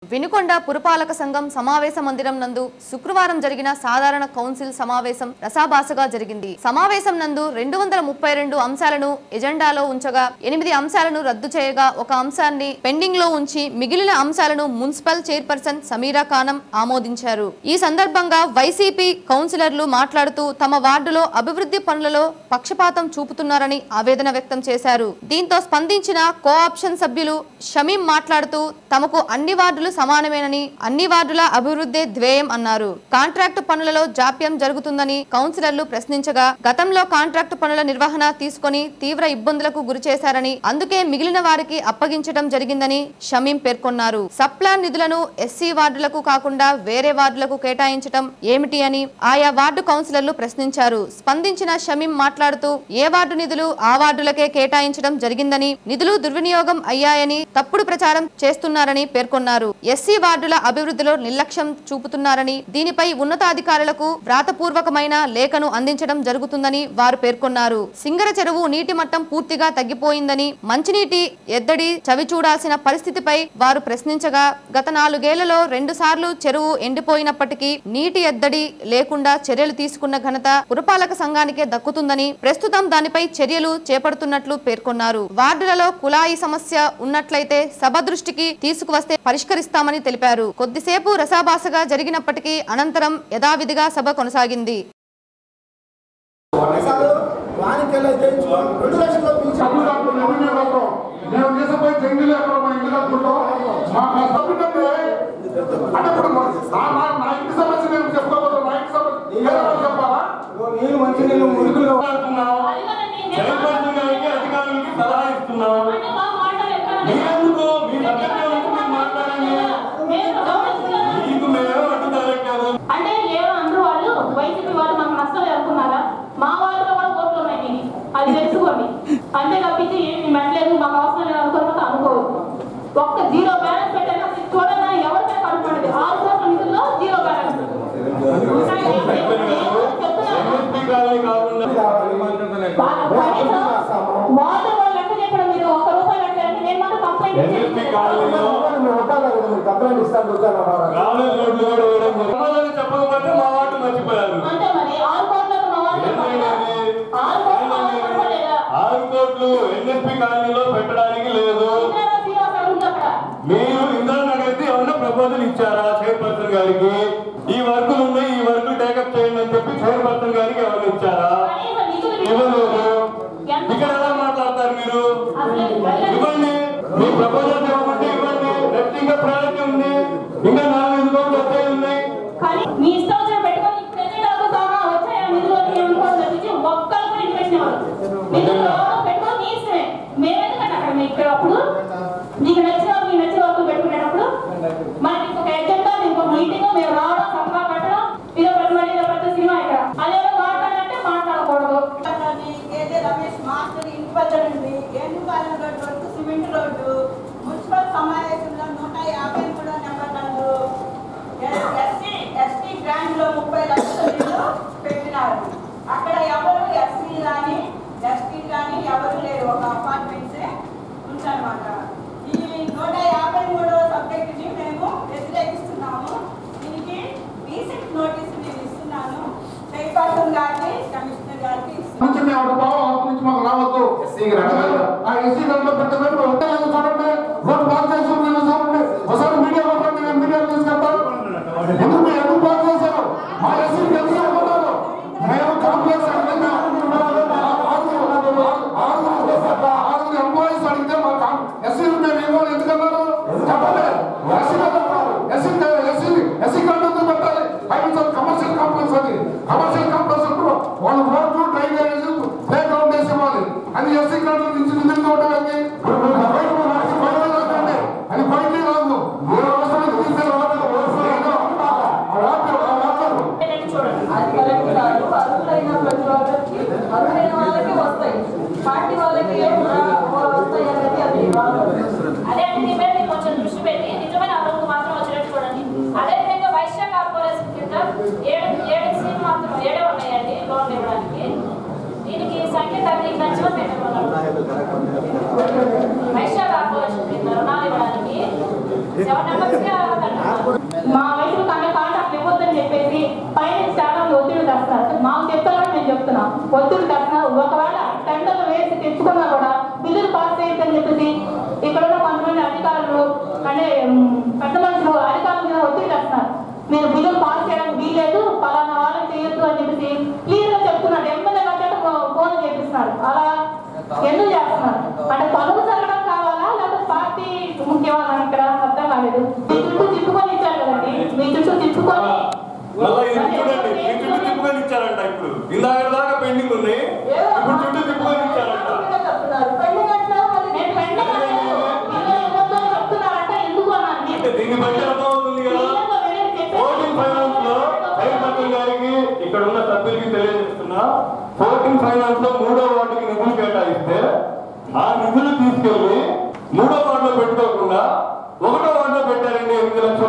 వినుకొండ పురపాలక సంఘం సమావేశ మందిరం నందు శుక్రవారం జరిగిన సాధారణ కౌన్సిల్ సమావేశం రసాభాసగా జరిగింది సమావేశం నందు రెండు వందల ముప్పై రెండు అంశాలను ఎజెండాలో ఉంచగా ఎనిమిది అంశాలను రద్దు చేయగా ఒక అంశాన్ని పెండింగ్ లో ఉంచి మిగిలిన అంశాలను మున్సిపల్ చైర్పర్సన్ సమీరా ఖానం ఆమోదించారు ఈ సందర్భంగా వైసీపీ కౌన్సిలర్లు మాట్లాడుతూ తమ వార్డులో అభివృద్ధి పనులలో పక్షపాతం చూపుతున్నారని ఆవేదన వ్యక్తం చేశారు దీంతో స్పందించిన కోఆప్షన్ సభ్యులు షమీం మాట్లాడుతూ తమకు అన్ని వార్డులు సమానమేనని అన్ని వార్డుల అభివృద్ధి ధ్యేయం అన్నారు కాంట్రాక్టు పనులలో జాప్యం జరుగుతుందని కౌన్సిలర్లు ప్రశ్నించగా గతంలో కాంట్రాక్టు పనుల నిర్వహణ తీసుకొని తీవ్ర ఇబ్బందులకు గురి చేశారని అందుకే మిగిలిన వారికి అప్పగించడం జరిగిందని షమీం పేర్కొన్నారు సప్లాన్ నిధులను ఎస్సీ వార్డులకు కాకుండా వేరే వార్డులకు కేటాయించడం ఏమిటి అని ఆయా వార్డు కౌన్సిలర్లు ప్రశ్నించారు స్పందించిన షమీం మాట్లాడుతూ ఏ వార్డు నిధులు ఆ వార్డులకే కేటాయించడం జరిగిందని నిధులు దుర్వినియోగం అయ్యాయని తప్పుడు ప్రచారం చేస్తున్నారని పేర్కొన్నారు ఎస్సీ వార్డుల అభివృద్ధిలో నిర్లక్ష్యం చూపుతున్నారని దీనిపై ఉన్నతాధికారులకు వ్రాతపూర్వకమైన లేఖను అందించడం జరుగుతుందని వారు పేర్కొన్నారు సింగర చెరువు నీటి మట్టం పూర్తిగా తగ్గిపోయిందని మంచినీటి ఎద్దడి చవి చూడాల్సిన పరిస్థితిపై వారు ప్రశ్నించగా గత నాలుగేళ్లలో రెండు సార్లు చెరువు ఎండిపోయినప్పటికీ నీటి ఎద్దడి లేకుండా చర్యలు తీసుకున్న ఘనత పురపాలక సంఘానికే దక్కుతుందని ప్రస్తుతం దానిపై చర్యలు చేపడుతున్నట్లు పేర్కొన్నారు వార్డులలో కుళాయి సమస్య ఉన్నట్లయితే సభ దృష్టికి తీసుకువస్తే పరిష్కరిస్తామని తెలిపారు కొద్దిసేపు రసాభాసగా జరిగినప్పటికీ అనంతరం యథావిధిగా సభ కొనసాగింది అసలు వానికెళ్ళి చేయించుకొని రెండు లక్షలు పిలిచి చదువుదాంట్లో రెవెన్యూ కోసం మేము తీసుకుపోయి జంగిల్ ఎక్కడ మా ఇంటి కట్టుకుంటాం మా కష్టం ఏంటంటే అంటే ఇప్పుడు మా- నా నా- నా ఇంటి సమస్య నేను చెప్పుకోబోతున్నా నా ఇంటి సమస్య వేరే వాళ్ళు చెప్పాలా నీళ్ళు మంచి నీళ్ళు మురుగులు మాట్లాడుతున్నాం చైర్పర్సన్ గారికి అధికారులకి సలహా ఇస్తున్నాం మీరెందుకు మీ సభ్యులు మీరు మాట్లాడండి మీకు మేము అడ్డుదారం కాదు అంటే ఏమో అందరూ వాళ్ళు వైసీపీ వాళ్ళు మాకు నష్టాలు అనుకున్నారా మా వాళ్ళలో కూడా ఓట్లు ఉన్నాయి దీన్ని. అది తెలుసుకోండి అంతే తప్పించి ఏమి మెట్లేదు మాకు అవసరం లేదు అనుకోకపోతే అనుకోవద్దు ఒక్క జీరో బ్యాలెన్స్ పెట్టాక చూడగా ఎవరికైనా కనుక్కోండి ఆరు కోట్ల నిధుల్లో జీరో బ్యాలెన్స్ ఎంఎస్పీ కాలనీ కాకుండా వాటర్ వాళ్ళు లెక్క చెప్పడం మీరు ఒక్క రూపాయి లెక్క నేను మాత్రం కంప్లైంట్ ఎంఎస్పీ కాలనీలో మేము ఉంటాను కదా మీరు కంప్లైంట్ ఇస్తాను చూస్తాను రాలేదు రోడ్లు కూడా వేయడం జరిగింది. సమాధానం చెప్పకపోతే మా వాటి మర్చిపోయారు అంతే మరి ఆరు కోట్లకు మా వాళ్ళు ఏంటండి అది? ఆరు కోట్లు మా వాళ్ళు చెప్పలేదా? ఆరు కోట్లు ఎన్ఎస్పి కాలనీలో పెట్టడానికి లేదు ఇందిరా శ్రీనివాస్ అడుగుతుంది అక్కడ మీరు ఇంద్రానగర్కి ఏమన్నా ప్రపోజల్ ఇచ్చారా చైర్పర్సన్ గారికి ఈ వర్కులు ఉన్నాయి ఈ వర్కులు టేకప్ చేయండి అని చెప్పి చైర్పర్సన్ గారికి ఎవరు ఇచ్చారా కనీసం నిధులు ఇవ్వలేదు ఇక్కడ ఎలా మాట్లాడతారు మీరు ఇవ్వండి మీ ప్రపోజల్ ఇవ్వమంటే ఇవ్వండి నెక్స్ట్ ఇంకా ప్రయారిటీ ఉంది ఇంకా నాలుగు కోట్లు వచ్చాయి ఉన్నాయి కానీ మీ ఇష్టం వచ్చిన పెట్టుకొని ఇప్పుడు ఎన్ని అడుగుతామా వచ్చాయా నిధులు అని అనుకోవడం తప్పించి ఒక్కరు కూడా ఇంట్రెస్ట్ ఇవ్వరు నిధులు రావడం పెట్టుకొని మీ ఇష్టమే మేమెందుకంటే అక్కడ మీకు అప్పుడు మీకు నచ్చిన మీకు నచ్చిన వర్కులు పెట్టుకునేటప్పుడు మనకి ఇంకొక ఎజెండా ఇంకొక మీటింగ్ మేము రావడం సభగా పెట్టడం ఇదో పెద్ద మళ్ళీ ఇదో పెద్ద సినిమా ఇక్కడ అదేదో మాట్లాడాలంటే మాట్లాడకూడదు మాట్లాడి కేజే రమేష్ మాస్టర్ ఇంటి వద్దనుండి ఏనుపాలెం రోడ్డు వరకు సిమెంట్ రోడ్డు మున్సిపల్ సమావేశంలో నూట యాభై మూడో నెంబర్ నందు ఎస్సీ ఎస్టీ గ్రాండ్ లో ముప్పై లక్షల నిధులు పెట్టినారు అక్కడ ఎవరు ఎస్సీ కానీ ఎస్టీ కానీ ఎవరు లేరు ఒక అపార్ట్మెంట్సే ఉందన్నమాట ఈ నూట యాభై మూడో సబ్జెక్టుని మేము వ్యతిరేకిస్తున్నాము దీనికి రీసెంట్ నోటీస్ నేను ఇస్తున్నాను చైర్పర్సన్ గారికి కమిషనర్ గారికి ఇస్తున్నాను. నుంచి మేము ఒక భావం అవతల నుంచి మాకు రావద్దు ఆ ఎస్సీ దాంట్లో పెట్టినట్టు ఒక్కలేదు చూడండి రోడ్డు పాస్ చేసి మీరు చూడండి ఒకసారి మీడియా పంపండి నేను మీడియా తీసుకెళ్తాను ఎందుకు మీరు ఎందుకు పాస్ చేశారు మా ఎస్సీ తెలిసి అనుకున్నారు మేము కాంప్లెక్స్ అడిగితే ఆరుగురు ఎంప్లాయీస్ అడిగితే మా ఎస్సీ మేము ఇవ్వాలి ఎందుకన్నారు చెప్పండి SC SC SC SC company పెట్టాలి అయితే కమర్షియల్ కాంప్లెక్స్ అది కమర్షియల్ కాంప్లెక్స్ అప్పుడు వాళ్ళు రోడ్లు డ్రైనేజ్ ప్లే గ్రౌండ్ వేసి ఇవ్వాలి అది ఎస్సీ కంపెనీ నుంచి నిధులు ఉండడానికి అది బయట రాదు ఏ అవసరం తీసుకురావాలి ఏంటంటే చూడండి అది కరెక్ట్ కాదు అర్హులైన ప్రతి వాళ్ళకి అర్హులైన వాళ్ళకి వస్తాయి పార్టీ వాళ్ళకి ఏం రా- వస్తాయి అనేది అది రాదు అదే అంటే మీ మీద మీరు కొంచెం దృష్టి పెట్టి నిజమైన అర్హతకు మాత్రం వచ్చినట్టు చూడండి అదే విధంగా వైశ్య కార్పొరేషన్ కింద ఏడు ఏడు స్కీమ్ మాత్రం ఏడే ఉన్నాయండి లోన్ ఇవ్వడానికి దీనికి సంఖ్య తగ్గి ఖర్చులో పెట్టమన్నారు వైశ్య కార్పొరేషన్ కింద రుణాలు ఇవ్వడానికి సెవెన్ నెంబర్స్ మా వయసు కన్నా కాంటాక్ట్ ఇవ్వద్దని చెప్పేసి పైన చాలా మంది ఒత్తిడి తెస్తున్నారు మాకు చెప్తారని నేను చెప్తున్నా ఒత్తిడి తెస్తున్నారు ఒకవేళ టెండర్లు వేసి తెచ్చుకున్నా కూడా బిల్లులు పాస్ చేయొద్దని చెప్పేసి ఇక్కడ ఉన్న కొంతమంది అధికారులు అంటే ఉమ్, పెద్ద మనుషులు అధికారుల మీద ఒత్తిడి తెస్తున్నారు మీరు బిల్లులు పాస్ చేయడానికి వీలేదు పలానా వాళ్ళకి చేయొద్దు అని చెప్పేసి క్లియర్ గా చెప్తున్నాడు ఎమ్మెల్యే కంటే ఫోన్ చేపిస్తున్నారు అలా ఎందుకు చేస్తున్నారు అంటే పనులు జరగడం కావాలా లేకపోతే పార్టీ ముఖ్యమా నాకు ఇక్కడ అర్థం కాలేదు మీ చుట్టూ తిప్పుకొని ఇచ్చారు కదండి మీ చుట్టూ తిప్పుకొని మళ్ళా ఇది చూడండి మీ చుట్టూ తిప్పుకొని ఇచ్చారంట ఇప్పుడు ఇందాక దాకా పెండింగ్ ఉన్నాయి ఇప్పుడు చుట్టూ తిప్పుకొని ఇచ్చారంట నేను వెంటనే ఇరవై ఇవ్వద్దు అని చెప్తున్నారంటే ఎందుకు అన్నాను అంటే దీన్ని బట్టి అర్థమవుతుంది కదా క్లియర్గా వేరే చెప్పేసి- ఫోర్టీన్ ఫైనాన్స్ లో హైపతి గారికి ఇక్కడ ఉన్న సభ్యులకి తెలియజేస్తున్నా ఫోర్టీన్ ఫైనాన్స్ లో మూడో వార్డుకి నిధులు కేటాయిస్తే ఆ నిధులు తీసుకెళ్లి మూడో వార్డులో పెట్టుకోకుండా ఒకటో వార్డులో పెట్టారండి ఎనిమిది లక్షల